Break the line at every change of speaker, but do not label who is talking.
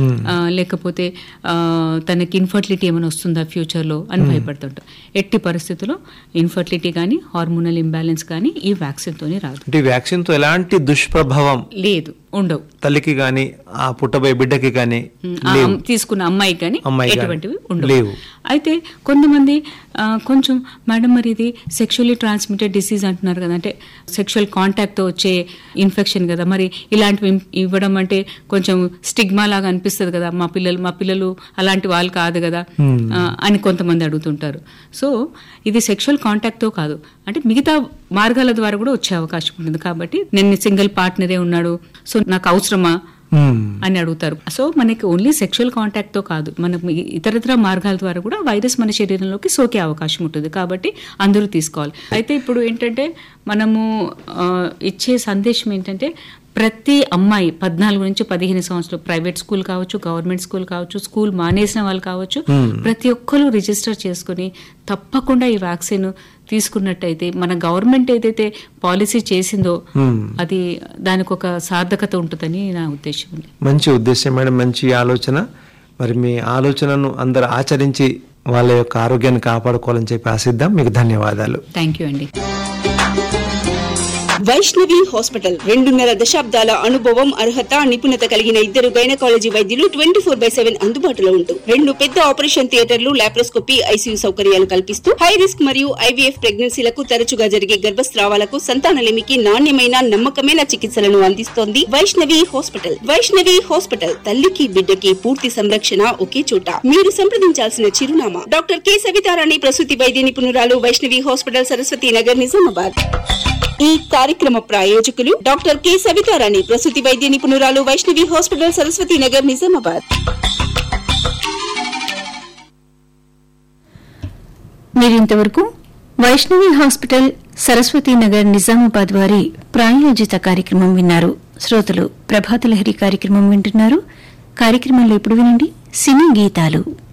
ఆ, లేకపోతే ఆ, తనకి ఇన్ఫర్టిలిటీ ఏమైనా వస్తుందా ఫ్యూచర్లో అని భయపడుతుంటారు ఎట్టి పరిస్థితుల్లో ఇన్ఫర్టిలిటీ కానీ హార్మోనల్ ఇంబ్యాలెన్స్ కానీ ఈ వ్యాక్సిన్తోనే రాదు
అంటే వ్యాక్సిన్ తో ఎలాంటి దుష్ప్రభావం
లేదు ఉండవు
తల్లికి గాని ఆ పుట్టబోయే బిడ్డకి గాని
ఆ అమ్- తీసుకున్న అమ్మాయి కానీ
అమ్మాయి గాని
ఎటువంటివి ఉండవు
లేవు.
అయితే కొంతమంది ఆ, కొంచెం మేడం మరి ఇది సెక్షువల్లీ ట్రాన్స్మిటెడ్ డిసీజ్ అంటున్నారు కదా అంటే సెక్షువల్ కాంటాక్ట్తో వచ్చే ఇన్ఫెక్షన్ కదా మరి ఇలాంటివి ఇం- ఇవ్వడం అంటే కొంచెం స్టిగ్మా లాగా అనిపిస్తుంది కదా మా పిల్లలు మా పిల్లలు అలాంటి వాళ్ళు కాదు కదా ఆ, అని కొంతమంది అడుగుతుంటారు సో ఇది సెక్షువల్ కాంటాక్ట్తో కాదు అంటే మిగతా మార్గాల ద్వారా కూడా వచ్చే అవకాశం ఉంటుంది కాబట్టి నేను సింగిల్ పార్ట్నరే ఉన్నాడు సో నాకు అవసరమా
మ్మ్.
అని అడుగుతారు సో మనకి ఓన్లీ సెక్షువల్ కాంటాక్ట్ తో కాదు మనకు ఈ ఇతరత్ర మార్గాల ద్వారా కూడా వైరస్ మన శరీరంలోకి సోకే అవకాశం ఉంటుంది కాబట్టి అందరూ తీసుకోవాలి అయితే ఇప్పుడు ఏంటంటే మనము ఆ, ఇచ్చే సందేశం ఏంటంటే ప్రతి అమ్మాయి పద్నాలుగు నుంచి పదిహేను సంవత్సరాలు ప్రైవేట్ స్కూల్ కావచ్చు గవర్నమెంట్ స్కూల్ కావచ్చు స్కూల్ మానేసిన వాళ్ళు కావచ్చు ప్రతి ఒక్కరు రిజిస్టర్ చేసుకుని తప్పకుండా ఈ వ్యాక్సిన్ తీసుకున్నట్టయితే మన గవర్నమెంట్ ఏదైతే పాలసీ చేసిందో అది దానికి ఒక సార్థకత ఉంటుందని నా ఉద్దేశం ఉంది
మంచి ఉద్దేశం మేడం మంచి ఆలోచన మరి మీ ఆలోచనను అందరు ఆచరించి వాళ్ళ యొక్క ఆరోగ్యాన్ని కాపాడుకోవాలని చెప్పి ఆశిద్దాం మీకు ధన్యవాదాలు
థ్యాంక్ యూ అండి
వైష్ణవి హాస్పిటల్ రెండున్నర దశాబ్దాల అనుభవం అర్హత నిపుణత కలిగిన ఇద్దరు గైనకాలజీ వైద్యులు ట్వంటీ ఫోర్ బై సెవెన్ అందుబాటులో ఉంటూ రెండు పెద్ద ఆపరేషన్ థియేటర్లు లాప్రోస్కోపీ ఐసీయూ సౌకర్యాలు కల్పిస్తూ హై రిస్క్ మరియు ఐవీఎఫ్ ప్రెగ్నెన్సీలకు తరచుగా జరిగే గర్భస్రావాలకు సంతానలేమికి నాణ్యమైన నమ్మకమైన చికిత్సలను అందిస్తోంది వైష్ణవి హాస్పిటల్ వైష్ణవి హాస్పిటల్ తల్లికి బిడ్డకి పూర్తి సంరక్షణ ఒకే చోట మీరు సంప్రదించాల్సిన చిరునామా డాక్టర్ కె సవితారాణి ప్రసూతి వైద్య నిపుణురాలు వైష్ణవి హాస్పిటల్ సరస్వతి నగర్ నిజామాబాద్ ఈ కార్యక్రమ ప్రాయోజకులు డాక్టర్ కె సవితారాణి ప్రసూతి వైద్య నిపుణురాలు వైష్ణవి హాస్పిటల్ సరస్వతి నగర్ నిజామాబాద్
మీరు ఇంతవరకు వైష్ణవి హాస్పిటల్ సరస్వతి నగర్ నిజామాబాద్ వారి ప్రాయోజిత కార్యక్రమం విన్నారు శ్రోతలు ప్రభాత లహరి కార్యక్రమం వింటున్నారు కార్యక్రమంలో ఇప్పుడు వినండి సినీ గీతాలు